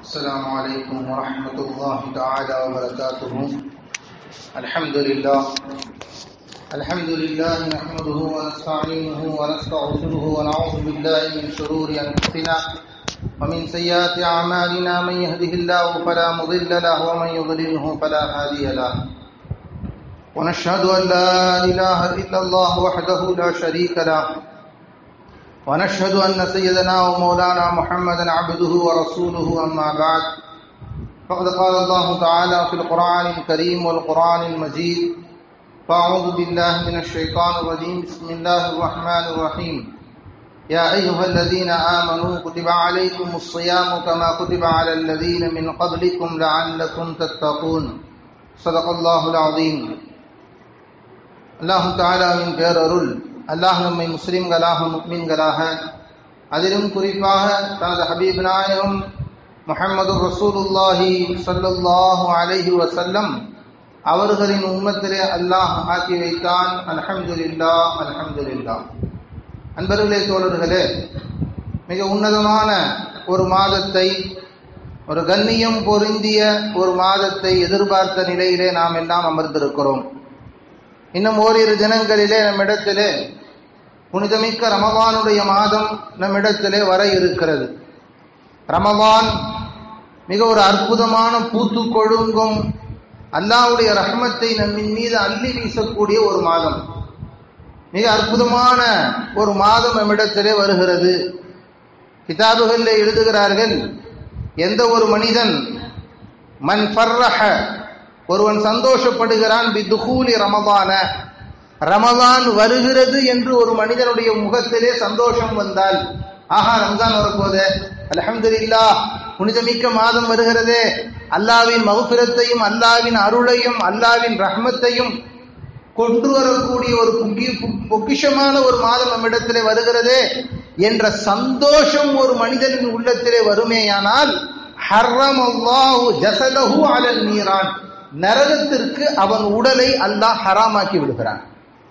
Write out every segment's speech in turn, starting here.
السلام عليكم ورحمة الله تعالى وبركاته الحمد لله الحمد لله نحمده ونستعينه ونستغفره ونعوذ بالله من شرور أنفسنا ومن سيئات أعمالنا من يهده الله فلا مضل له ومن يضلله فلا هادي له ونشهد أن لا إله إلا الله وحده لا شريك له ونشهد أن سيدنا ومولانا محمدا عبده ورسوله أما بعد فقد قال الله تعالى في القرآن الكريم والقرآن المجيد فأعوذ بالله من الشيطان الرجيم بسم الله الرحمن الرحيم يا أيها الذين آمنوا كتب عليكم الصيام كما كتب على الذين من قبلكم لعلكم تتقون صدق الله العظيم அல்லாஹு தாலாவின் பேரருள் அல்லாஹ் நம்மை முஸ்லிம்களாக முக்மீன்களாக அதிலும் குறிப்பாக தனது ஹபீப் நாயகம் முஹம்மது ரசூலுல்லாஹி ஸல்லல்லாஹு அலைஹி வஸல்லம் அவர்களின் உம்மத்திலே அல்லாஹ் ஆக்கி வைத்தான் அல்ஹம்துலில்லா அல்ஹம்துலில்லா அன்பர்களே தோழர்களே மிக உன்னதமான ஒரு மாதத்தை ஒரு கண்ணியம் பொருந்திய ஒரு மாதத்தை எதிர்பார்த்த நிலையிலே நாம் எல்லாம் அமர்ந்திருக்கிறோம் இன்னும் ஓரிரு தினங்களிலே நம்மிடத்திலே புனிதமிக்க ரமவானுடைய மாதம் நம்மிடத்திலே வர இருக்கிறது ரமவான் மிக ஒரு அற்புதமான பூத்து கொழுங்கும் அல்லாவுடைய ரஹ்மத்தை நம்மின் மீது அள்ளி வீசக்கூடிய ஒரு மாதம் மிக அற்புதமான ஒரு மாதம் நம்மிடத்திலே வருகிறது கிதாபுகளில் எழுதுகிறார்கள் எந்த ஒரு மனிதன் மன் ஃபர்ரஹ ஒருவன் சந்தோஷப்படுகிறான் பி துகூலி ரமபான ரமதான் வருகிறது என்று ஒரு மனிதனுடைய முகத்திலே சந்தோஷம் வந்தால் ஆஹா ரம்ஜான் வரப்போதே அலமதுல்லா புனிதமிக்க மாதம் வருகிறதே அல்லாவின் மகுபிரத்தையும் அல்லாவின் அருளையும் அல்லாவின் ரஹ்மத்தையும் கொண்டு வரக்கூடிய ஒரு பொக்கிஷமான ஒரு மாதம் நம்மிடத்திலே வருகிறதே என்ற சந்தோஷம் ஒரு மனிதனின் உள்ளத்திலே வருமேயானால் ஹர்ரம் அல்லாஹு ஜசலஹு அலல் நீரான் நரகத்திற்கு அவன் உடலை அல்லாஹ் ஹராமாக்கி விடுகிறான்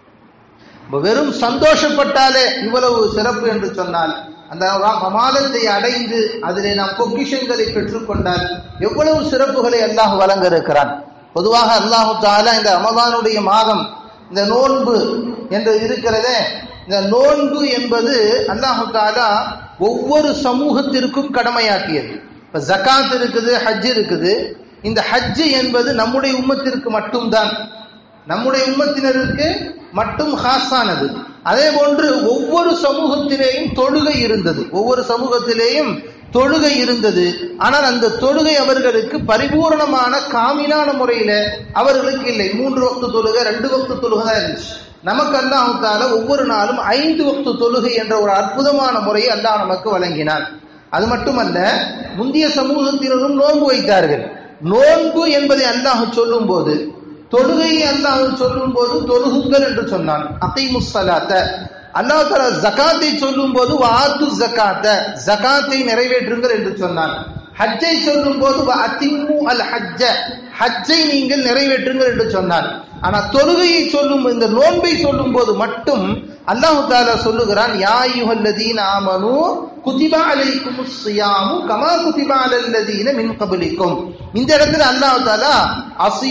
வெறும் சந்தோஷப்பட்டாலே இவ்வளவு சிறப்பு என்று சொன்னால் அந்த மாதத்தை அடைந்து அதிலே நாம் பொக்கிஷங்களை பெற்றுக்கொண்டால் எவ்வளவு சிறப்புகளை அல்லாஹ் வழங்க இருக்கிறான் பொதுவாக அல்லாஹு தாலா இந்த ரமதானுடைய மாதம் இந்த நோன்பு என்று இருக்கிறதே இந்த நோன்பு என்பது அல்லாஹு தாலா ஒவ்வொரு சமூகத்திற்கும் கடமையாக்கியது இப்ப ஜக்காத் இருக்குது ஹஜ் இருக்குது இந்த ஹஜ்ஜு என்பது நம்முடைய உம்மத்திற்கு மட்டும்தான் நம்முடைய உம்மத்தினருக்கு மட்டும் ஹாஸானது அதே போன்று ஒவ்வொரு சமூகத்திலேயும் தொழுகை இருந்தது ஒவ்வொரு சமூகத்திலேயும் தொழுகை இருந்தது ஆனால் அந்த தொழுகை அவர்களுக்கு பரிபூர்ணமான காமிலான முறையில அவர்களுக்கு இல்லை மூன்று வக்து தொழுகை ரெண்டு வக்து தொழுகை தான் இருந்துச்சு நமக்கு அல்லாஹால ஒவ்வொரு நாளும் ஐந்து வக்து தொழுகை என்ற ஒரு அற்புதமான முறையை அல்லாஹ் நமக்கு வழங்கினான் அது மட்டுமல்ல முந்தைய சமூகத்தினரும் நோன்பு வைத்தார்கள் நோன்பு என்பதை அல்லாஹ் சொல்லும் போது தொழுகையை அல்லாஹ் சொல்லும் போது தொழுகுங்கள் என்று சொன்னான் அகைமுசலாத்த அல்லாஹ் தலா ஜகாத்தை சொல்லும் போது வாத்து ஜகாத்த ஜகாத்தை நிறைவேற்றுங்கள் என்று சொன்னான் ஹஜ்ஜை சொல்லும் போது அத்திமு அல் ஹஜ்ஜ ஹஜ்ஜை நீங்கள் நிறைவேற்றுங்கள் என்று சொன்னான் ஆனா தொழுகையை சொல்லும் இந்த நோன்பை சொல்லும் போது மட்டும் அல்லாஹு தாலா சொல்லுகிறான் யாயுஹல்லதீன் ஆமனு குதிபா அலைக்கும் சியாமு கமா குதிபா அலல்லதீன மின் கபலிக்கும் இந்த இடத்துல அல்லாஹு தாலா அசி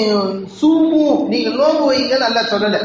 சூமு நீங்க நோன்பு வையுங்கள் அல்லாஹ் சொல்லல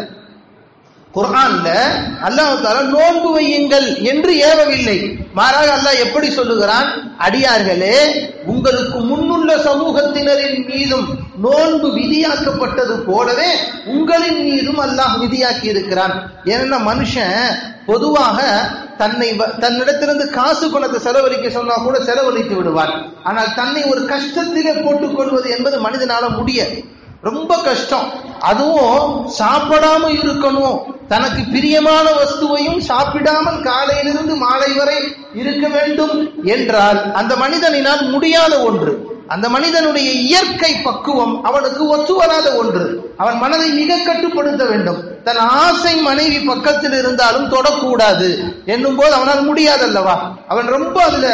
குர்ஆன்ல அல்லாஹு தாலா நோன்பு வையுங்கள் என்று ஏவவில்லை மாறாக அல்லாஹ் எப்படி சொல்லுகிறான் அடியார்களே உங்களுக்கு முன்னுள்ள சமூகத்தினரின் மீதும் நோன்பு விதியாக்கப்பட்டது போலவே உங்களின் மீதும் அல்லாஹ் விதியாக்கி இருக்கிறான் ஏன்னா மனுஷன் பொதுவாக தன்னை தன்னிடத்திலிருந்து காசு பணத்தை செலவழிக்க சொன்னா கூட செலவழித்து விடுவான் ஆனால் தன்னை ஒரு கஷ்டத்திலே போட்டுக் கொள்வது என்பது மனிதனால முடியாது ரொம்ப கஷ்டம் அதுவும் சாப்பிடாம இருக்கணும் தனக்கு பிரியமான வஸ்துவையும் சாப்பிடாமல் காலையிலிருந்து மாலை வரை இருக்க வேண்டும் என்றால் அந்த மனிதனினால் முடியாத ஒன்று அந்த மனிதனுடைய இயற்கை பக்குவம் அவனுக்கு ஒத்து வராத ஒன்று அவன் மனதை மிக கட்டுப்படுத்த வேண்டும் தன் ஆசை மனைவி பக்கத்தில் இருந்தாலும் தொடக்கூடாது என்னும் போது அவனால் முடியாதல்லவா அவன் ரொம்ப அதுல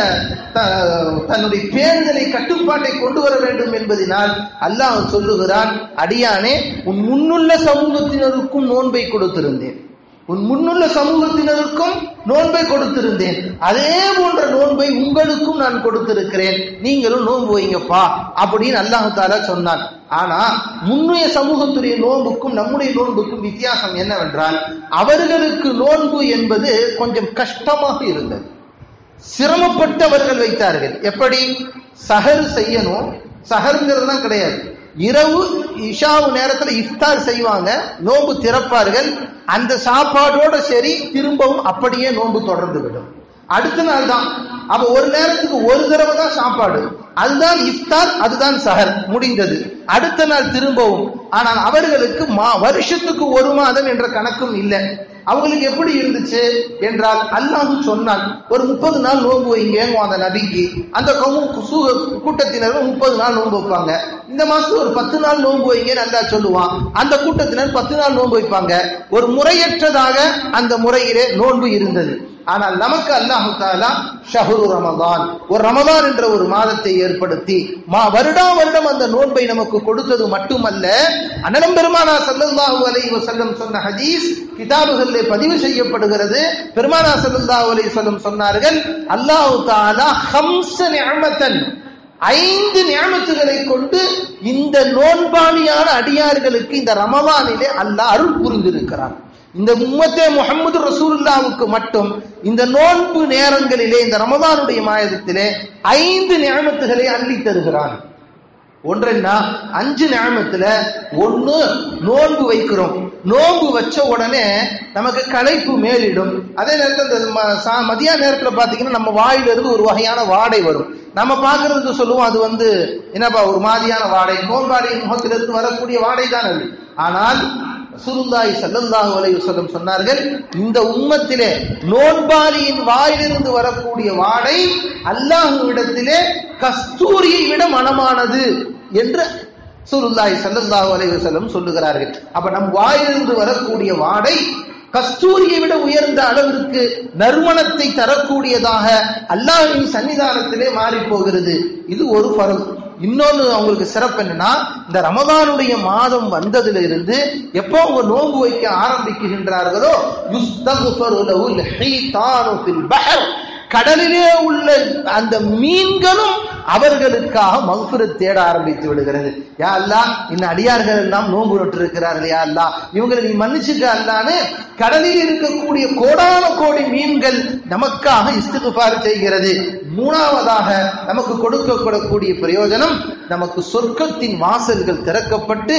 தன்னுடைய பேர்தலை கட்டுப்பாட்டை கொண்டு வர வேண்டும் என்பதனால் அல்லாஹ் சொல்லுகிறான் அடியானே உன் முன்னுள்ள சமூகத்தினருக்கும் நோன்பை கொடுத்திருந்தேன் உன் முன்னுள்ள சமூகத்தினருக்கும் நோன்பை கொடுத்திருந்தேன் அதே போன்ற நோன்பை உங்களுக்கும் நான் கொடுத்திருக்கிறேன் நீங்களும் நோன்பு வைங்கப்பா அப்படின்னு அல்லாஹு தாலா சொன்னான் ஆனா முன்னைய சமூகத்துடைய நோன்புக்கும் நம்முடைய நோன்புக்கும் வித்தியாசம் என்னவென்றால் அவர்களுக்கு நோன்பு என்பது கொஞ்சம் கஷ்டமாக இருந்தது சிரமப்பட்டவர்கள் வைத்தார்கள் எப்படி சஹர் செய்யணும் சஹருங்கிறதுலாம் கிடையாது இரவு இஷாவு நேரத்துல இஃப்தார் செய்வாங்க நோன்பு திறப்பார்கள் அந்த சாப்பாடோட சரி திரும்பவும் அப்படியே நோன்பு தொடர்ந்து விடும் அடுத்த நாள் தான் அப்ப ஒரு நேரத்துக்கு ஒரு தடவை தான் சாப்பாடு அதுதான் இஃப்தார் அதுதான் சஹர் முடிந்தது அடுத்த நாள் திரும்பவும் ஆனால் அவர்களுக்கு மா வருஷத்துக்கு ஒரு மாதம் என்ற கணக்கும் இல்லை அவங்களுக்கு எப்படி இருந்துச்சு என்றால் அல்லாஹ் சொன்னான் ஒரு முப்பது நாள் நோன்பு வைங்க அந்த நபிக்கு அந்த கூட்டத்தினர் முப்பது நாள் நோன்பு வைப்பாங்க இந்த மாசம் ஒரு பத்து நாள் நோன்பு வைங்க நல்லா சொல்லுவான் அந்த கூட்டத்தினர் பத்து நாள் நோன்பு வைப்பாங்க ஒரு முறையற்றதாக அந்த முறையிலே நோன்பு இருந்தது ஆனால் நமக்கு அல்லாஹு தாலா ஷஹரு ரமதான் ஒரு ரமதான் என்ற ஒரு மாதத்தை ஏற்படுத்தி மா வருடா வருடம் அந்த நோன்பை நமக்கு கொடுத்தது மட்டுமல்ல அனலம் பெருமானா சல்லல்லாஹு அலைஹி வஸல்லம் சொன்ன ஹதீஸ் கிதாபுகளிலே பதிவு செய்யப்படுகிறது பெருமானா சல்லல்லாஹு அலைஹி வஸல்லம் சொன்னார்கள் அல்லாஹு தாலா ஹம்ஸ நிஅமத்தன் ஐந்து நியமத்துகளை கொண்டு இந்த நோன்பாளியான அடியார்களுக்கு இந்த ரமவானிலே அல்லாஹ் அருள் புரிந்திருக்கிறான் இந்த உம்மத்தே முகமது ரசூலுல்லாவுக்கு மட்டும் இந்த நோன்பு நேரங்களிலே இந்த ரமதானுடைய மாதத்திலே ஐந்து நியமத்துகளை அள்ளி தருகிறான் ஒன்றென்னா அஞ்சு நியமத்துல ஒண்ணு நோன்பு வைக்கிறோம் நோன்பு வச்ச உடனே நமக்கு களைப்பு மேலிடும் அதே நேரத்தில் இந்த மதிய நேரத்துல பாத்தீங்கன்னா நம்ம வாயிலிருந்து ஒரு வகையான வாடை வரும் நம்ம பாக்குறதுக்கு சொல்லுவோம் அது வந்து என்னப்பா ஒரு மாதிரியான வாடை நோன்பாடியின் முகத்திலிருந்து வரக்கூடிய வாடை தான் அது ஆனால் சுருந்தாய் சல்லல்லாஹு அலைஹி வஸல்லம் சொன்னார்கள் இந்த உம்மத்திலே நோன்பாளியின் வாயிலிருந்து வரக்கூடிய வாடை அல்லாஹ்விடத்திலே கஸ்தூரியை விட மனமானது என்று சுருந்தாய் சல்லல்லாஹு அலைஹி வஸல்லம் சொல்லுகிறார்கள் அப்ப நம் வாயிலிருந்து வரக்கூடிய வாடை கஸ்தூரியை விட உயர்ந்த அளவிற்கு நறுமணத்தை தரக்கூடியதாக அல்லாஹின் சன்னிதானத்திலே மாறி போகிறது இது ஒரு பரம் இன்னொன்னு அவங்களுக்கு சிறப்பு என்னன்னா இந்த ரமதானுடைய மாதம் வந்ததுல இருந்து எப்போ அவங்க நோன்பு வைக்க ஆரம்பிக்கின்றார்களோ கடலிலே உள்ள அந்த மீன்களும் அவர்களுக்காக மகசுரத் தேட ஆரம்பித்து விடுகிறது யா அல்லா இந்த அடியார்கள் எல்லாம் நோன்பு நொட்டிருக்கிறார்கள் யா அல்லா இவங்களை நீ மன்னிச்சுக்க அல்லான்னு கடலில் இருக்கக்கூடிய கோடான கோடி மீன்கள் நமக்காக இஸ்திகுபார் செய்கிறது மூணாவதாக நமக்கு கொடுக்கப்படக்கூடிய பிரயோஜனம் நமக்கு சொர்க்கத்தின் வாசல்கள் திறக்கப்பட்டு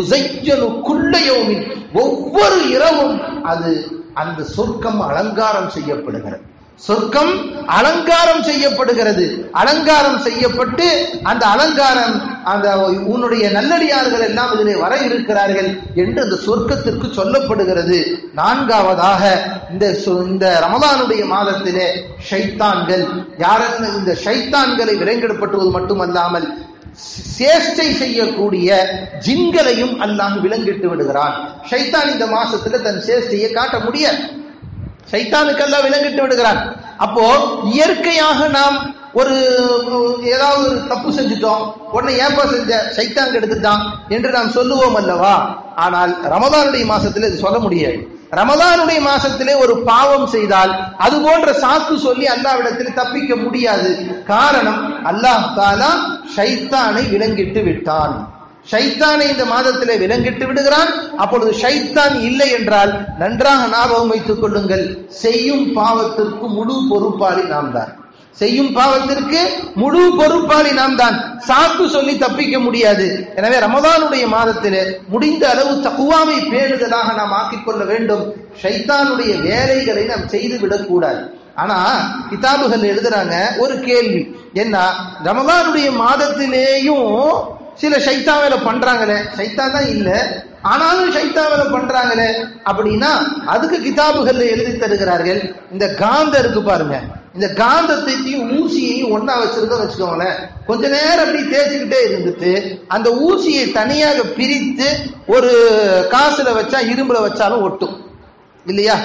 குள்ளையோமின் ஒவ்வொரு இரவும் அது அந்த சொர்க்கம் அலங்காரம் செய்யப்படுகிறது சொர்க்கம் அலங்காரம் செய்யப்படுகிறது அலங்காரம் செய்யப்பட்டு அந்த அலங்காரம் அந்த உன்னுடைய நல்லடியார்கள் எல்லாம் இதிலே வர இருக்கிறார்கள் என்று அந்த சொர்க்கத்திற்கு சொல்லப்படுகிறது நான்காவதாக இந்த இந்த ரமதானுடைய மாதத்திலே ஷைத்தான்கள் யாரென்ன இந்த ஷைத்தான்களை விலங்கெடுப்பட்டுவது மட்டுமல்லாமல் சேஷ்டை செய்யக்கூடிய ஜின்களையும் அல்லாஹ் விலங்கிட்டு விடுகிறான் ஷைத்தான் இந்த மாசத்துல தன் சேஷ்டையை காட்ட முடியாது சைத்தானுக்கெல்லாம் விலங்கிட்டு விடுகிறான் அப்போ இயற்கையாக நாம் ஒரு ஏதாவது ஒரு தப்பு செஞ்சுட்டோம் உடனே ஏன்பா செஞ்ச சைத்தான் எடுத்துட்டான் என்று நாம் சொல்லுவோம் அல்லவா ஆனால் ரமதானுடைய மாசத்துல இது சொல்ல முடியாது ரமதானுடைய மாசத்திலே ஒரு பாவம் செய்தால் அது போன்ற சாக்கு சொல்லி அல்லாவிடத்தில் தப்பிக்க முடியாது காரணம் அல்லாஹ் தாலா ஷைத்தானை விலங்கிட்டு விட்டான் ஷைத்தானை இந்த மாதத்திலே விலங்கிட்டு விடுகிறான் அப்பொழுது ஷைத்தான் இல்லை என்றால் நன்றாக ஞாபகம் வைத்துக் கொள்ளுங்கள் செய்யும் பாவத்திற்கு முழு பொறுப்பாளி நாம் தான் செய்யும் பாவத்திற்கு முழு பொறுப்பாளி நாம் தான் சாக்கு சொல்லி தப்பிக்க முடியாது எனவே ரமதானுடைய மாதத்திலே முடிந்த அளவு தக்குவாமை பேணுதலாக நாம் ஆக்கிக்கொள்ள வேண்டும் ஷைத்தானுடைய வேலைகளை நாம் செய்து விடக்கூடாது ஆனா கிதாபுகள் எழுதுறாங்க ஒரு கேள்வி என்ன ரமதானுடைய மாதத்திலேயும் சில சைத்தா வேலை பண்றாங்களே சைத்தா தான் இல்ல ஆனாலும் சைத்தா வேலை பண்றாங்களே அப்படின்னா அதுக்கு கிதாபுகள்ல எழுதி தருகிறார்கள் இந்த காந்தம் இருக்கு பாருங்க இந்த காந்தத்தையும் ஊசியையும் ஒன்னா வச்சிருக்க வச்சுக்கோங்களேன் கொஞ்ச நேரம் அப்படி தேய்ச்சிக்கிட்டே இருந்துட்டு அந்த ஊசியை தனியாக பிரித்து ஒரு காசுல வச்சா இரும்புல வச்சாலும் ஒட்டும் இல்லையா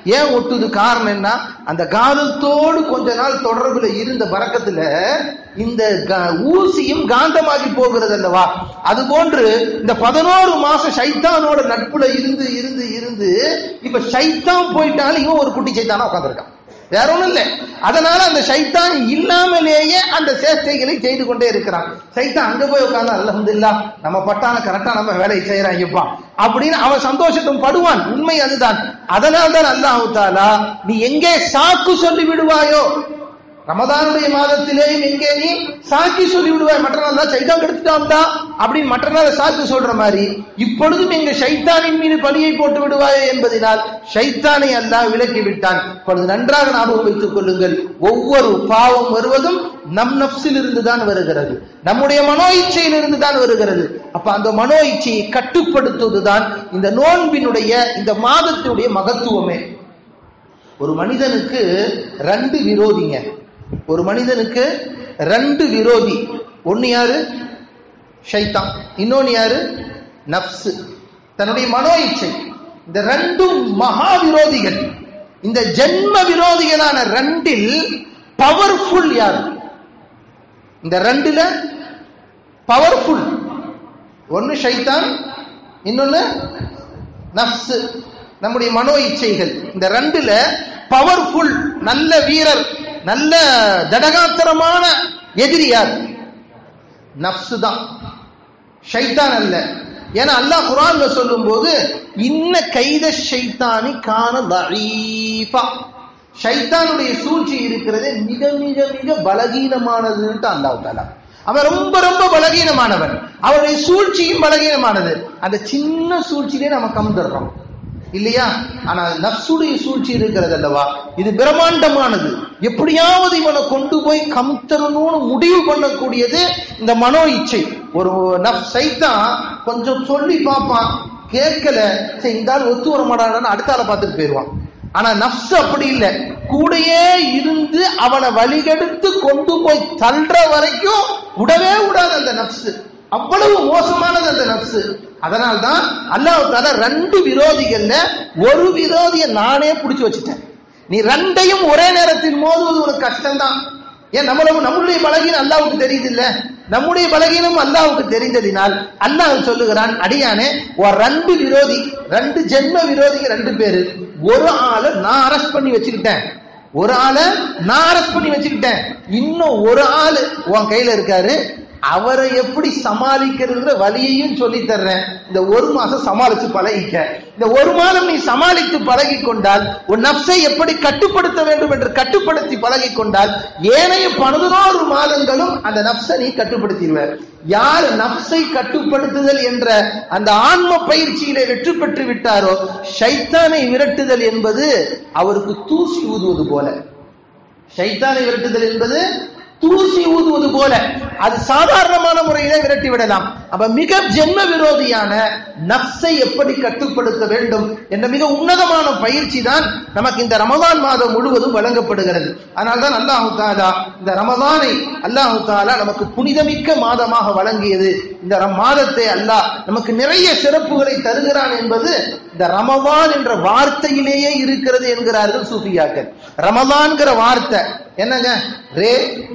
ஏன் ஒட்டுது காரணம் என்ன அந்த காந்தத்தோடு கொஞ்ச நாள் தொடர்புல இருந்த பறக்கத்துல இந்த க- ஊசியும் காந்தமாகி போகிறது அல்லவா அது போன்று இந்த பதினோரு மாசம் சைத்தானோட நட்புல இருந்து இருந்து இருந்து இப்ப சைத்தான் போயிட்டாலும் இவன் ஒரு குட்டி சைத்தானா உட்காந்துருக்கான் வேற ஒண்ணும் இல்லை அதனால அந்த சைத்தான் இல்லாமலேயே அந்த சேஷ்டைகளை செய்து கொண்டே இருக்கிறான் சைத்தான் அங்க போய் உட்கார்ந்து அல்ஹம்துலில்லா நம்ம பட்டான கரெக்டா நம்ம வேலையை செய்யறாங்கப்பா அப்படின்னு அவன் சந்தோஷத்தும் படுவான் உண்மை அதுதான் அதனால தான் அல்லாஹ் தாலா நீ எங்கே சாக்கு சொல்லி விடுவாயோ ரமதானுடைய மாதத்திலேயும் எங்கே நீ சாக்கி சொல்லி விடுவாய் மற்ற நாள் தான் சைத்தான் கெடுத்துட்டான் தான் அப்படின்னு மற்ற நாள் சாக்கு சொல்ற மாதிரி இப்பொழுதும் எங்க சைத்தானின் மீது பழியை போட்டு விடுவாயோ என்பதனால் சைத்தானை அல்லாஹ் விலக்கி விட்டான் இப்பொழுது நன்றாக ஞாபகம் வைத்துக் கொள்ளுங்கள் ஒவ்வொரு பாவம் வருவதும் நம் நப்சில் இருந்து தான் வருகிறது நம்முடைய மனோ இச்சையில் இருந்து தான் வருகிறது அப்ப அந்த மனோ இச்சையை கட்டுப்படுத்துவதுதான் இந்த நோன்பினுடைய இந்த மாதத்தினுடைய மகத்துவமே ஒரு மனிதனுக்கு ரெண்டு விரோதிங்க ஒரு மனிதனுக்கு ரெண்டு விரோதி ஒன்னு யாரு ஷைத்தான் இன்னொன்னு யாரு நப்சு தன்னுடைய மனோ இச்சை இந்த ரெண்டும் மகா விரோதிகள் இந்த ஜென்ம விரோதிகளான ரெண்டில் பவர்ஃபுல் யார் இந்த ரெண்டுல பவர்ஃபுல் ஒன்னு ஷைத்தான் இன்னொன்னு நப்சு நம்முடைய மனோ இச்சைகள் இந்த ரெண்டுல பவர்ஃபுல் நல்ல வீரர் நல்ல தடகாத்திரமான எதிரி யார் நப்சு தான் ஷைத்தான் அல்ல ஏன்னா அல்லாஹ் குரான்ல சொல்லும்போது இன்ன கைத ஷைத்தானி கான தஈஃபா ஷைத்தானுடைய சூழ்ச்சி இருக்கிறது மிக மிக மிக பலகீனமானதுன்ட்டு அல்லாஹ் தாலா அவன் ரொம்ப ரொம்ப பலகீனமானவன் அவருடைய சூழ்ச்சியும் பலகீனமானது அந்த சின்ன சூழ்ச்சியிலே நம்ம கம்தர்றோம் இல்லையா ஆனா நப்சுடைய சூழ்ச்சி இருக்கிறது அல்லவா இது பிரம்மாண்டமானது எப்படியாவது இவனை கொண்டு போய் கம்தரணும்னு முடிவு பண்ணக்கூடியது இந்த மனோ இச்சை ஒரு நப் சைத்தான் கொஞ்சம் சொல்லி பார்ப்பான் கேட்கல சரி இந்த ஆள் ஒத்து வர மாட்டான்னு அடுத்த ஆளை பார்த்துட்டு போயிடுவான் ஆனா நப்சு அப்படி இல்லை கூடயே இருந்து அவனை வழிகெடுத்து கொண்டு போய் தள்ளுற வரைக்கும் விடவே விடாது அந்த நப்சு அவ்வளவு மோசமானது அந்த நப்சு அதனால்தான் அல்லாஹ் தால ரெண்டு விரோதிகள்ல ஒரு விரோதியை நானே புடிச்சு வச்சுட்டேன் நீ ரெண்டையும் ஒரே நேரத்தில் மோதுவது உனக்கு கஷ்டம்தான் ஏன் நம்மள நம்முடைய பலகீனம் அல்லாவுக்கு தெரியுது இல்ல நம்முடைய பலகீனம் அல்லாவுக்கு தெரிந்ததினால் அல்லாஹ் சொல்லுகிறான் அடியானே ஒரு ரெண்டு விரோதி ரெண்டு ஜென்ம விரோதிக்கு ரெண்டு பேரு ஒரு ஆளை நான் அரெஸ்ட் பண்ணி வச்சுக்கிட்டேன் ஒரு ஆளை நான் அரெஸ்ட் பண்ணி வச்சுக்கிட்டேன் இன்னும் ஒரு ஆளு உன் கையில இருக்காரு அவரை எப்படி சமாளிக்கிறதுங்கிற வழியையும் சொல்லி தர்றேன் இந்த ஒரு மாசம் சமாளிச்சு பழகிக்க இந்த ஒரு மாதம் நீ சமாளித்து பழகி கொண்டால் உன் நப்சை எப்படி கட்டுப்படுத்த வேண்டும் என்று கட்டுப்படுத்தி பழகி கொண்டால் ஏனைய பதினோரு மாதங்களும் அந்த நப்சை நீ கட்டுப்படுத்திடுவார் யார் நப்சை கட்டுப்படுத்துதல் என்ற அந்த ஆன்ம பயிற்சியிலே வெற்றி பெற்று விட்டாரோ ஷைத்தானை விரட்டுதல் என்பது அவருக்கு தூசி ஊதுவது போல ஷைத்தானை விரட்டுதல் என்பது தூசி ஊதுவது போல அது சாதாரணமான முறையிலே விரட்டி விடலாம் அப்ப மிக ஜென்ம விரோதியான நப்சை எப்படி கட்டுப்படுத்த வேண்டும் என்ற மிக உன்னதமான பயிற்சி தான் நமக்கு இந்த ரமதான் மாதம் முழுவதும் வழங்கப்படுகிறது அதனால்தான் அல்லாஹு தாலா இந்த ரமதானை அல்லாஹு தாலா நமக்கு புனிதமிக்க மாதமாக வழங்கியது இந்த ரம் மாதத்தை அல்லாஹ் நமக்கு நிறைய சிறப்புகளை தருகிறான் என்பது இந்த ரமதான் என்ற வார்த்தையிலேயே இருக்கிறது என்கிறார்கள் சூஃபியாக்கள் ரமதான்கிற வார்த்தை என்னங்க ரே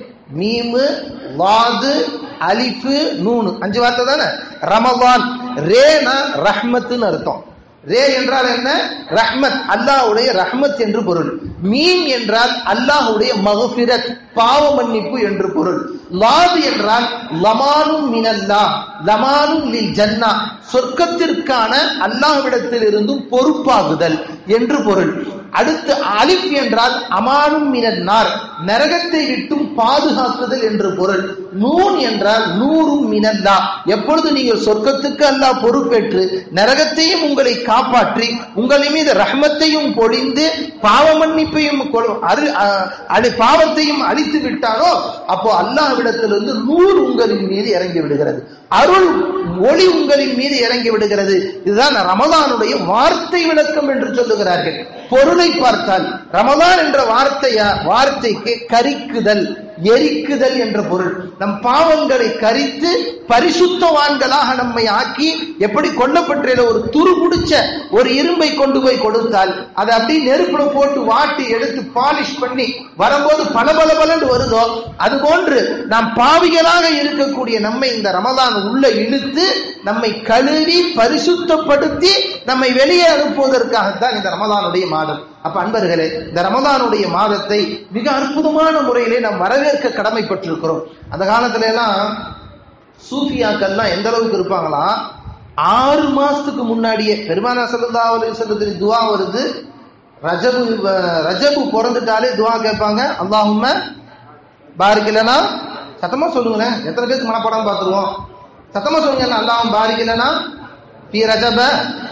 மீமு வாது அலிஃபு நூனு அஞ்சு வார்த்தை தானே ரமவான் ரேனா ரஹ்மத்துன்னு அர்த்தம் ரே என்றால் என்ன ரஹ்மத் அல்லாஹ்வுடைய ரஹ்மத் என்று பொருள் மீன் என்றால் அல்லாஹ்வுடைய மகஃபிரத் பாவ மன்னிப்பு என்று பொருள் லாது என்றால் லமானும் மினல்லா லமானும் லில் ஜன்னா சொர்க்கத்திற்கான அல்லாஹ்விடத்தில் இருந்தும் பொறுப்பாகுதல் என்று பொருள் அடுத்து அலிப் என்றால் அமானும் மினன்னார் நரகத்தை விட்டும் பாதுகாக்குதல் என்று பொருள் நூன் என்றால் நூறும் மினல்லா எப்பொழுது நீங்கள் சொர்க்கத்துக்கு அல்லாஹ் பொறுப்பேற்று நரகத்தையும் உங்களை காப்பாற்றி உங்களின் மீது ரஹ்மத்தையும் பொழிந்து பாவ மன்னிப்பையும் கொ- அரு- அ- அழி- பாவத்தையும் அழித்து விட்டாரோ அப்போ அல்லாஹ்விடத்திலிருந்து நூறு உங்களின் மீது இறங்கி விடுகிறது அருள் ஒளி உங்களின் மீது இறங்கி விடுகிறது இதுதான் ரமதானுடைய வார்த்தை விளக்கம் என்று சொல்லுகிறார்கள் பொருளை பார்த்தால் ரமதான் என்ற வார்த்தையா வார்த்தைக்கு கரிக்குதல் எரிக்குதல் என்ற பொருள் நம் பாவங்களை கரித்து பரிசுத்தவான்களாக நம்மை ஆக்கி எப்படி கொல்லப்பட்டிருந்த ஒரு துரு பிடிச்ச ஒரு இரும்பை கொண்டு போய் கொடுத்தால் அதை அப்படியே நெருப்புல போட்டு வாட்டி எடுத்து பாலிஷ் பண்ணி வரும்போது பல பல பலன்னு வருதோ அது போன்று நாம் பாவிகளாக இருக்கக்கூடிய நம்மை இந்த ரமதான் உள்ள இழுத்து நம்மை கழுவி பரிசுத்தப்படுத்தி நம்மை வெளியே அனுப்புவதற்காகத்தான் இந்த ரமதானுடைய மாதம் அப்ப அன்பர்களே இந்த ரமதானுடைய மாதத்தை மிக அற்புதமான முறையிலே நாம் வரவேற்க கடமைப்பட்டிருக்கிறோம் அந்த காலத்துல எல்லாம் சூஃபியாக்கள்லாம் எந்த அளவுக்கு இருப்பாங்களா ஆறு மாசத்துக்கு முன்னாடியே பெருமானா சல்லா அலிசல்லத்தின் துவா வருது ரஜபு ரஜபு பிறந்துட்டாலே துவா கேட்பாங்க அல்லாஹும்ம பாரிக்கலனா சத்தமா சொல்லுங்களேன் எத்தனை பேருக்கு மனப்படம் பார்த்துருவோம் சத்தமா சொல்லுங்க அல்லாஹும் பாரிக்கலனா பி ரஜப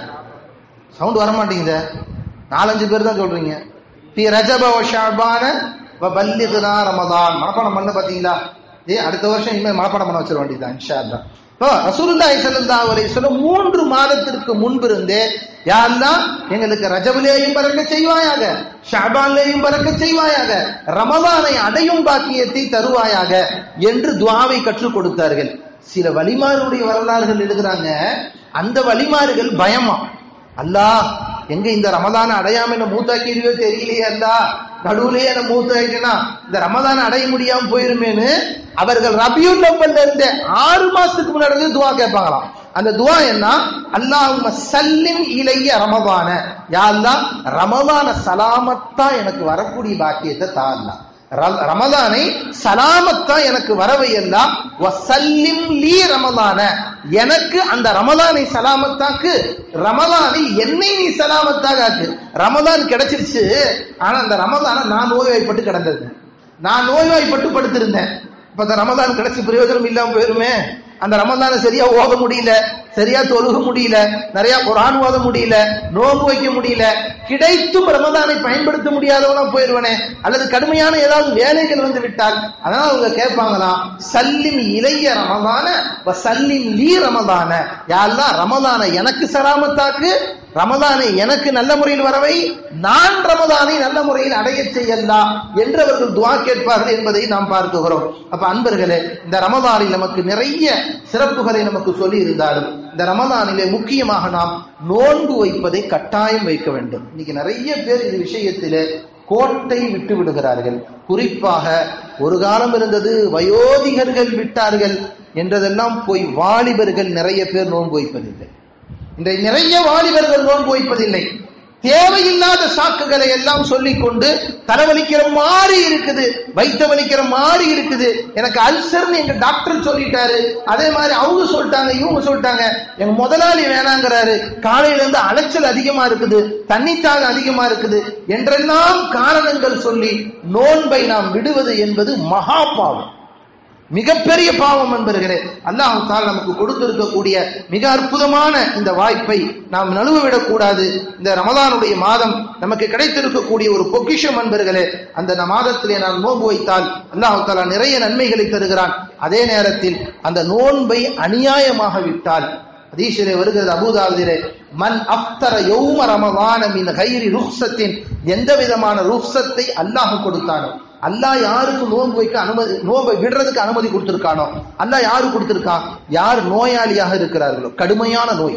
சவுண்ட் வர மாட்டேங்குது நாலஞ்சு பேர் தான் சொல்றீங்க பி ரஜப ஷாபான பல்லிகுனா ரமதான் மனப்பாடம் பண்ண பாத்தீங்களா ஏ அடுத்த வருஷம் இனிமேல் மனப்பாடம் பண்ண வச்சிட வேண்டியதுதான் இன்ஷா அல்லா இப்போ ரசூலுல்லாஹி ஸல்லல்லாஹு அலைஹி வஸல்லம் மூன்று மாதத்திற்கு முன்பிருந்தே யா அல்லாஹ் எங்களுக்கு ரஜபிலேயும் பறக்க செய்வாயாக ஷாபான்லேயும் பறக்க செய்வாயாக ரமலானை அடையும் பாக்கியத்தை தருவாயாக என்று துவாவை கற்றுக் கொடுத்தார்கள் சில வழிமாறுடைய வரலாறுகள் எழுதுறாங்க அந்த வழிமாறுகள் பயமா அல்லாஹ் எங்க இந்த ரமதான அடையாம என்ன மூத்தாக்கிடுவோ தெரியலையே அல்லா நடுவுலயே என்ன மூத்தாக்கினா இந்த ரமதான அடைய முடியாம போயிருமேன்னு அவர்கள் ரபியுல் லவ்வல்ல இருந்த ஆறு மாசத்துக்கு முன்னாடி இருந்து துவா கேட்பாங்களாம் அந்த துவா என்ன அல்லாஹும்ம சல்லிம் இலைய ரமதான யா அல்லாஹ் ரமதான சலாமத்தா எனக்கு வரக்கூடிய பாக்கியத்தை தா அல்லாஹ் ரமதானை சலாமத்தா எனக்கு வரவையெல்லாம் வசல்லிம் லீ ரமதான எனக்கு அந்த ரமதானை சலாமத்தாக்கு ரமதானை என்னை நீ சலாமத்தாக ஆக்கு ரமதான் கிடைச்சிருச்சு ஆனா அந்த ரமதான நான் நோய்வாய்ப்பட்டு கிடந்தது நான் நோய்வாய்ப்பட்டு படுத்திருந்தேன் இப்ப அந்த ரமதான் கிடைச்சி பிரயோஜனம் இல்லாம போயிருமே அந்த ரமதான சரியா ஓத முடியல சரியா தொழுக முடியல நிறைய குரான் ஓத முடியல நோன்பு வைக்க முடியல கிடைத்தும் ரமதானை பயன்படுத்த முடியாதவனா போயிருவனே அல்லது கடுமையான ஏதாவது வேலைகள் வந்து விட்டால் அதனால அவங்க கேட்பாங்களாம் சல்லிம் இளைய ரமதான சல்லிம் லீ ரமதான யாரெல்லாம் ரமதான எனக்கு சராமத்தாக்கு ரமதானை எனக்கு நல்ல முறையில் வரவை நான் ரமதானை நல்ல முறையில் அடைய செய்யலாம் என்று அவர்கள் துவா கேட்பார்கள் என்பதை நாம் பார்க்குகிறோம் அப்ப அன்பர்களே இந்த ரமதானில் நமக்கு நிறைய சிறப்புகளை நமக்கு சொல்லி இருந்தாலும் இந்த ரமதானிலே முக்கியமாக நாம் நோன்பு வைப்பதை கட்டாயம் வைக்க வேண்டும் இன்னைக்கு நிறைய பேர் இந்த விஷயத்திலே கோட்டை விட்டு விடுகிறார்கள் குறிப்பாக ஒரு காலம் இருந்தது வயோதிகர்கள் விட்டார்கள் என்றதெல்லாம் போய் வாலிபர்கள் நிறைய பேர் நோன்பு வைப்பதில்லை இந்த நிறைய வாலிபர்கள் நோன்பு வைப்பதில்லை தேவையில்லாத சாக்குகளை எல்லாம் சொல்லிக் கொண்டு தலைவலிக்கிற மாதிரி இருக்குது வைத்த வலிக்கிற மாதிரி இருக்குது எனக்கு அல்சர்னு எங்க டாக்டர் சொல்லிட்டாரு அதே மாதிரி அவங்க சொல்லிட்டாங்க இவங்க சொல்லிட்டாங்க எங்க முதலாளி வேணாங்கிறாரு காலையில இருந்து அலைச்சல் அதிகமா இருக்குது தண்ணித்தாக அதிகமா இருக்குது என்றெல்லாம் காரணங்கள் சொல்லி நோன்பை நாம் விடுவது என்பது மகா பாவம் மிகப்பெரிய பாவம் என்பர்களே அல்லாஹு தால் நமக்கு கொடுத்திருக்கக்கூடிய மிக அற்புதமான இந்த வாய்ப்பை நாம் நழுவவிடக் கூடாது இந்த ரமதானுடைய மாதம் நமக்கு கிடைத்திருக்கக்கூடிய ஒரு பொக்கிஷம் என்பர்களே அந்த மாதத்திலே நாம் நோன்பு வைத்தால் அல்லாஹு தாலா நிறைய நன்மைகளை தருகிறான் அதே நேரத்தில் அந்த நோன்பை அநியாயமாக விட்டால் அதீஷிலே வருகிறது அபுதாபிலே மன் அப்தர யௌம ரமவான மின் கைரி ருக்சத்தின் எந்த விதமான ருக்சத்தை அல்லாஹ் கொடுத்தானோ அல்லாஹ் யாருக்கு நோன்பு வைக்க அனுமதி நோன்பை விடுறதுக்கு அனுமதி கொடுத்திருக்கானோ அல்லாஹ் யாரு கொடுத்திருக்கான் யார் நோயாளியாக இருக்கிறார்களோ கடுமையான நோய்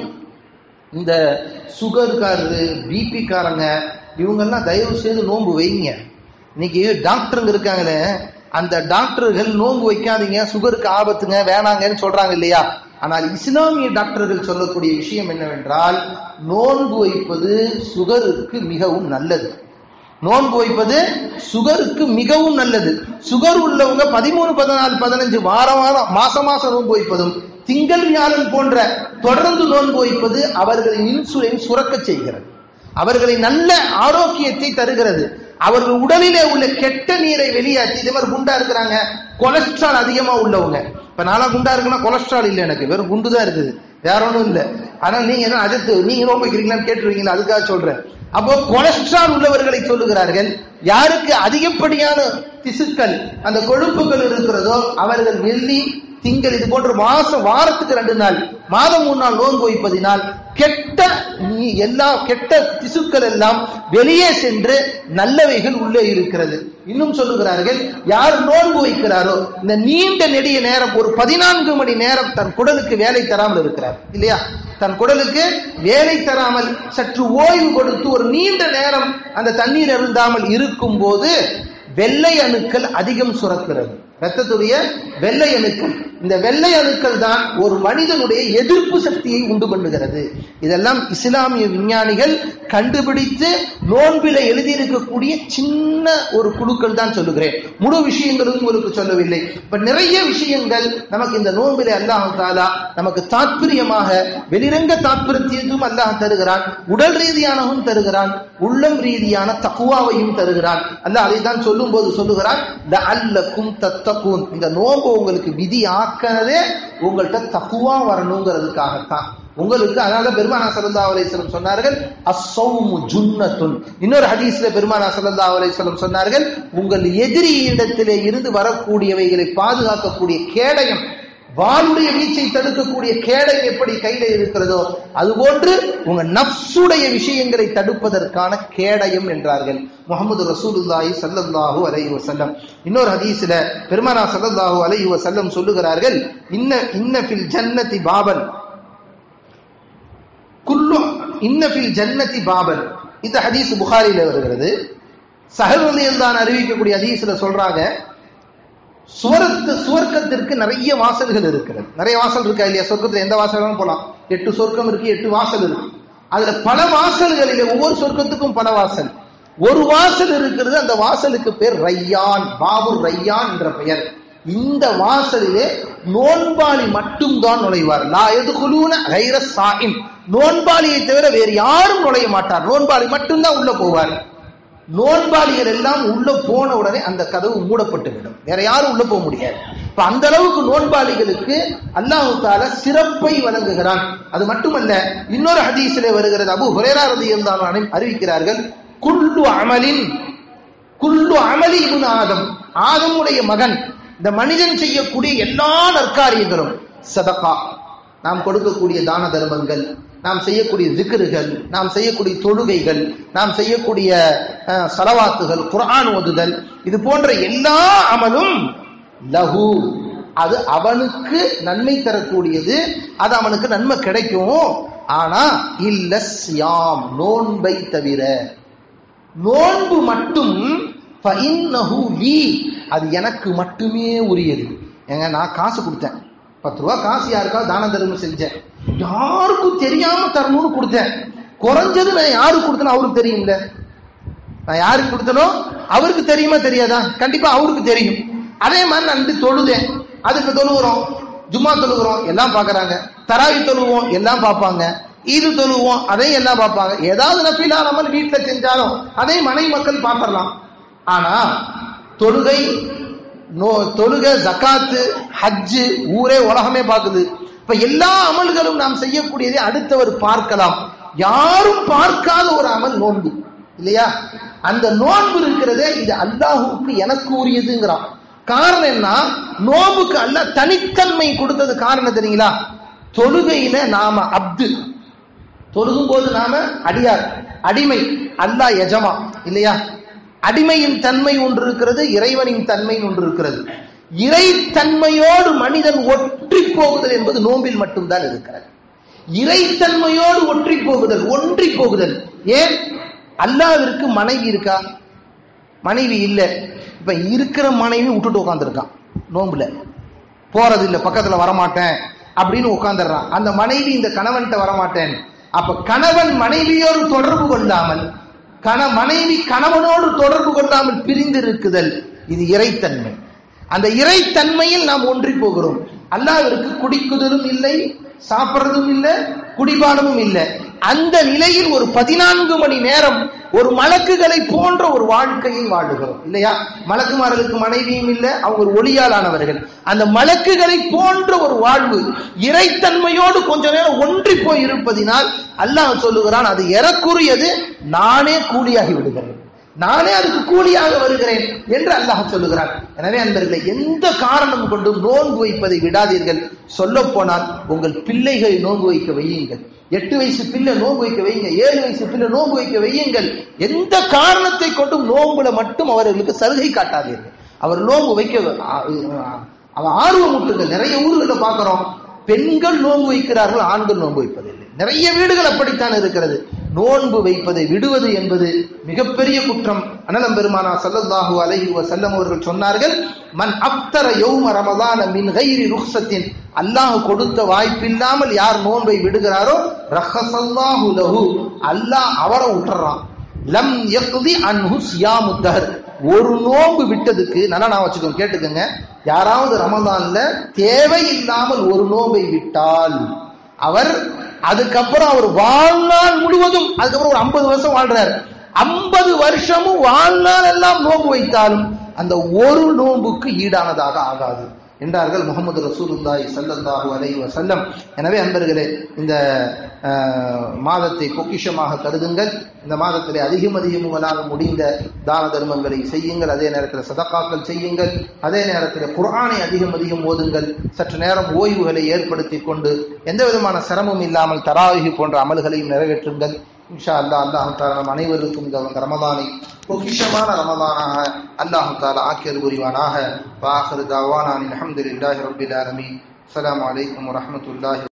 இந்த சுகர்காரரு பிபி காரங்க இவங்கெல்லாம் தயவு செய்து நோன்பு வைங்க இன்னைக்கு டாக்டருங்க இருக்காங்களே அந்த டாக்டர்கள் நோன்பு வைக்காதீங்க சுகருக்கு ஆபத்துங்க வேணாங்கன்னு சொல்றாங்க இல்லையா ஆனால் இஸ்லாமிய டாக்டர்கள் சொல்லக்கூடிய விஷயம் என்னவென்றால் நோன்பு வைப்பது சுகருக்கு மிகவும் நல்லது நோன்பு வைப்பது சுகருக்கு மிகவும் நல்லது சுகர் உள்ளவங்க பதிமூணு பதினாலு பதினஞ்சு வாரம் வாரம் மாசம் மாசம் நோன்பு வைப்பதும் திங்கள் வியாழன் போன்ற தொடர்ந்து நோன்பு வைப்பது அவர்களின் இன்சுலின் சுரக்க செய்கிறது அவர்களை நல்ல ஆரோக்கியத்தை தருகிறது அவர்கள் உடலிலே உள்ள கெட்ட நீரை வெளியாற்றி இதே மாதிரி குண்டா இருக்கிறாங்க கொலஸ்ட்ரால் அதிகமா உள்ளவங்க இப்ப நானா குண்டா இருக்குன்னா கொலஸ்ட்ரால் இல்லை எனக்கு வெறும் குண்டு தான் இருக்குது வேற ஒன்றும் இல்லை ஆனால் நீங்க என்ன அடுத்து நீங்க நோன்பு வைக்கிறீங்களான்னு கேட்டுருவீங்களா அதுக்காக சொல்றேன் அப்போ கொலஸ்ட்ரால் உள்ளவர்களை சொல்லுகிறார்கள் யாருக்கு அதிகப்படியான திசுக்கள் அந்த கொழுப்புகள் இருக்கிறதோ அவர்கள் வெள்ளி திங்கள் இது போன்ற மாசம் வாரத்துக்கு ரெண்டு நாள் மாதம் மூணு நாள் நோன்பு வைப்பதினால் கெட்ட நீ எல்லா கெட்ட திசுக்கள் எல்லாம் வெளியே சென்று நல்லவைகள் உள்ளே இருக்கிறது இன்னும் சொல்லுகிறார்கள் யார் நோன்பு வைக்கிறாரோ இந்த நீண்ட நெடிய நேரம் ஒரு பதினான்கு மணி நேரம் தன் குடலுக்கு வேலை தராமல் இருக்கிறார் இல்லையா தன் குடலுக்கு வேலை தராமல் சற்று ஓய்வு கொடுத்து ஒரு நீண்ட நேரம் அந்த தண்ணீர் அருந்தாமல் இருக்கும் போது வெள்ளை அணுக்கள் அதிகம் சுரக்கிறது ரத்தத்துடைய வெள்ளை அணுக்கள் இந்த வெள்ளை அணுக்கள் தான் ஒரு மனிதனுடைய எதிர்ப்பு சக்தியை உண்டு பண்ணுகிறது இதெல்லாம் இஸ்லாமிய விஞ்ஞானிகள் கண்டுபிடித்து நோன்பில எழுதியிருக்கக்கூடிய சின்ன ஒரு குழுக்கள் தான் சொல்லுகிறேன் முழு விஷயங்களும் உங்களுக்கு சொல்லவில்லை இப்ப நிறைய விஷயங்கள் நமக்கு இந்த நோன்பில அல்லாஹ் தாலா நமக்கு தாத்பரியமாக வெளிரங்க தாத்பரியத்தையும் அல்லாஹ் தருகிறான் உடல் ரீதியானவும் தருகிறான் உள்ளம் ரீதியான தக்குவாவையும் தருகிறான் அல்லாஹ் அதை தான் சொல்லும் போது சொல்லுகிறான் அல்லக்கும் தத்தக்கூன் இந்த நோன்பு உங்களுக்கு விதி ஆக்கினதே உங்கள்கிட்ட தக்குவா வரணுங்கிறதுக்காகத்தான் உங்களுக்கு அதனால பெருமானா சல்லா அலிஸ்லம் சொன்னார்கள் அசௌமு ஜுன்னத்துன் இன்னொரு ஹதீஸ்ல பெருமானா சல்லா அலிஸ்லம் சொன்னார்கள் உங்கள் எதிரி இடத்திலே இருந்து வரக்கூடியவைகளை பாதுகாக்கக்கூடிய கேடயம் வாளுடைய வீச்சை தடுக்கக்கூடிய கேடயம் எப்படி கையில இருக்கிறதோ அதுபோன்று உங்க நப்சுடைய விஷயங்களை தடுப்பதற்கான கேடயம் என்றார்கள் முகமது ரசூலுல்லாஹி சல்லல்லாஹு அலைஹி வஸல்லம் இன்னொரு ஹதீஸ்ல பெருமானா சல்லல்லாஹு அலைஹி வஸல்லம் சொல்லுகிறார்கள் இன்ன இன்ன ஃபில் ஜன்னதி பாபன் குல்லு இன்னபில் ஜன்னதி பாபன் இந்த ஹதீஸ் புகாரில வருகிறது சஹல் தான் அறிவிக்கக்கூடிய ஹதீஸ்ல சொல்றாங்க சுவரத்து சுவர்க்கத்திற்கு நிறைய வாசல்கள் இருக்கிறது நிறைய வாசல் இருக்கா இல்லையா சொர்க்கத்துல எந்த வாசலும் போலாம் எட்டு சொர்க்கம் இருக்கு எட்டு வாசல் இருக்கு அதுல பல வாசல்களிலே ஒவ்வொரு சொர்க்கத்துக்கும் பல வாசல் ஒரு வாசல் இருக்கிறது அந்த வாசலுக்கு பேர் ரையான் பாபு ரையான் என்ற பெயர் இந்த வாசலிலே நோன்பாளி மட்டும்தான் நுழைவார் லா எதுகுலூன கைர சாயின் நோன்பாளியை தவிர வேறு யாரும் நுழைய மாட்டார் நோன்பாளி மட்டும்தான் உள்ள போவார் நோன்பாளிகள் எல்லாம் உள்ள போன உடனே அந்த கதவு மூடப்பட்டு விடும் வேற யாரும் உள்ள போக முடியாது இப்ப அந்த அளவுக்கு நோன்பாளிகளுக்கு அல்லாஹு தால சிறப்பை வழங்குகிறான் அது மட்டுமல்ல இன்னொரு ஹதீஸிலே வருகிறது அபு ஹுரேரா ரதி இருந்தாலும் அறிவிக்கிறார்கள் குல்லு அமலின் குல்லு அமலி இபுன் ஆதம் ஆதமுடைய மகன் இந்த மனிதன் செய்யக்கூடிய எல்லா நற்காரியங்களும் சதகா நாம் கொடுக்கக்கூடிய தான தர்மங்கள் நாம் செய்யக்கூடிய திக்ருகள் நாம் செய்யக்கூடிய தொழுகைகள் நாம் செய்யக்கூடிய சலவாத்துகள் குரான் ஓதுதல் இது போன்ற எல்லா அமலும் லகு அது அவனுக்கு நன்மை தரக்கூடியது அது அவனுக்கு நன்மை கிடைக்கும் ஆனா இல்ல சியாம் நோன்பை தவிர நோன்பு மட்டும் அது எனக்கு மட்டுமே உரியது ஏங்க நான் காசு கொடுத்தேன் பத்து ரூபா காசு யாருக்கா தான தர்மம் செஞ்சேன் யாருக்கும் தெரியாம தரணும்னு கொடுத்தேன் குறைஞ்சது நான் யாருக்கு கொடுத்தனோ அவருக்கு தெரியும்ல நான் யாருக்கு கொடுத்தனோ அவருக்கு தெரியுமா தெரியாதா கண்டிப்பா அவருக்கு தெரியும் அதே மாதிரி நான் வந்து தொழுதேன் அதுக்கு தொழுகிறோம் ஜும்மா தொழுகிறோம் எல்லாம் பாக்குறாங்க தராவி தொழுவோம் எல்லாம் பார்ப்பாங்க இது தொழுவோம் அதையும் எல்லாம் பார்ப்பாங்க ஏதாவது நஃபீலா நம்ம வீட்டுல செஞ்சாலும் அதையும் மனை மக்கள் பார்த்துடலாம் ஆனா தொழுகை நோ தொழுக ஜக்காத்து ஹஜ்ஜு ஊரே உலகமே பார்க்குது இப்ப எல்லா அமல்களும் நாம் செய்யக்கூடியதை அடுத்தவர் பார்க்கலாம் யாரும் பார்க்காத ஒரு அமல் நோன்பு இல்லையா அந்த நோன்பு இருக்கிறதே இது அல்லாஹுக்கு எனக்கு உரியதுங்கிறான் காரணம் என்ன நோம்புக்கு அல்ல தனித்தன்மை கொடுத்தது காரணம் தெரியுங்களா தொழுகையில நாம அப்து தொழுகும் போது நாம அடியார் அடிமை அல்லாஹ் எஜமா இல்லையா அடிமையின் தன்மை ஒன்று இருக்கிறது இறைவனின் தன்மை ஒன்று இருக்கிறது இறைத்தன்மையோடு மனிதன் ஒற்றி போகுதல் என்பது நோம்பில் மட்டும்தான் இருக்கிறது இறைத்தன்மையோடு ஒற்றி போகுதல் ஒன்றி போகுதல் ஏன் அல்லாவிற்கு மனைவி இருக்கா மனைவி இல்லை இப்ப இருக்கிற மனைவி விட்டுட்டு உட்காந்துருக்கான் நோம்புல போறது இல்லை பக்கத்துல வரமாட்டேன் அப்படின்னு உட்காந்துடுறான் அந்த மனைவி இந்த கணவன்கிட்ட வரமாட்டேன் அப்ப கணவன் மனைவியோடு தொடர்பு கொள்ளாமல் கண மனைவி கணவனோடு தொடர்பு கொள்ளாமல் பிரிந்து இருக்குதல் இது இறைத்தன்மை அந்த இறைத்தன்மையில் நாம் ஒன்றி போகிறோம் அல்லாவிற்கு குடிக்குதலும் இல்லை சாப்பிடுறதும் இல்லை குடிபானமும் இல்லை அந்த நிலையில் ஒரு பதினான்கு மணி நேரம் ஒரு மலக்குகளை போன்ற ஒரு வாழ்க்கையை வாழுகிறோம் இல்லையா மலக்குமார்களுக்கு மனைவியும் இல்லை அவங்க ஒரு ஒளியாலானவர்கள் அந்த மலக்குகளை போன்ற ஒரு வாழ்வு இறைத்தன்மையோடு கொஞ்ச நேரம் ஒன்றி போய் இருப்பதினால் அல்லாஹ் சொல்லுகிறான் அது எறக்குரியது நானே கூலியாகி விடுகிறேன் நானே அதுக்கு கூலியாக வருகிறேன் என்று அல்லாஹ் சொல்லுகிறான் எனவே அன்பர்களே எந்த காரணம் கொண்டும் நோன்பு வைப்பதை விடாதீர்கள் சொல்ல போனால் உங்கள் பிள்ளைகளை நோன்பு வைக்க வையுங்கள் எட்டு வயசு பிள்ளை நோன்பு வைக்க வையுங்க ஏழு வயசு பிள்ளை நோன்பு வைக்க வையுங்கள் எந்த காரணத்தை கொண்டும் நோன்புல மட்டும் அவர்களுக்கு சலுகை காட்டாதீர்கள் அவர் நோன்பு வைக்க அவன் ஆர்வம் ஊட்டுங்கள் நிறைய ஊர்களில் பார்க்கிறோம் பெண்கள் நோன்பு வைக்கிறார்கள் ஆண்கள் நோன்பு வைப்பதில்லை நிறைய வீடுகள் அப்படித்தான் இருக்கிறது நோன்பு வைப்பதை விடுவது என்பது மிகப்பெரிய குற்றம் அனலம் பெருமானா சல்லல்லாஹு அலைஹி வஸல்லம் அவர்கள் சொன்னார்கள் மன் அப்தர யௌம ரமதான மின் கைரி ருக்ஸத்தின் அல்லாஹ் கொடுத்த வாய்ப்பில்லாமல் யார் நோன்பை விடுகிறாரோ ரஹசல்லாஹு லஹு அல்லாஹ் அவரை விட்டுறான் லம் யக்தி அன்ஹு சியாமு தஹர் ஒரு நோன்பு விட்டதுக்கு நல்லா நான் வச்சுக்கோங்க கேட்டுக்கோங்க யாராவது ரமதான்ல தேவையில்லாமல் ஒரு நோன்பை விட்டால் அவர் அதுக்கப்புறம் அவர் வாழ்நாள் முழுவதும் அதுக்கப்புறம் ஒரு ஐம்பது வருஷம் வாழ்றாரு ஐம்பது வருஷமும் வாழ்நாள் எல்லாம் நோன்பு வைத்தாலும் அந்த ஒரு நோன்புக்கு ஈடானதாக ஆகாது என்றார்கள் முகமது ரசூலுல்லாஹி ஸல்லல்லாஹு அலைஹி வஸல்லம் எனவே அன்பர்களே இந்த மாதத்தை பொக்கிஷமாக கருதுங்கள் இந்த மாதத்திலே அதிகம் அதிகம் உங்களால் முடிந்த தான தர்மங்களை செய்யுங்கள் அதே நேரத்தில் சதக்காக்கள் செய்யுங்கள் அதே நேரத்தில் குர்ஆனை அதிகம் அதிகம் ஓதுங்கள் சற்று நேரம் ஓய்வுகளை ஏற்படுத்தி கொண்டு எந்த விதமான சிரமம் இல்லாமல் தராவிகி போன்ற அமல்களையும் நிறைவேற்றுங்கள் இன்ஷா அல்லா அல்லாஹு தாலா நம் அனைவருக்கும் இந்த ரமதானை பொக்கிஷமான ரமதானாக அல்லாஹு தாலா ஆக்கியல் புரிவானாக வாஹர் தாவானான் அலமதுல்லாஹி ரபில் ஆலமீன் அஸ்ஸலாமு அலைக்கும் வரஹ்மத்துல்லாஹி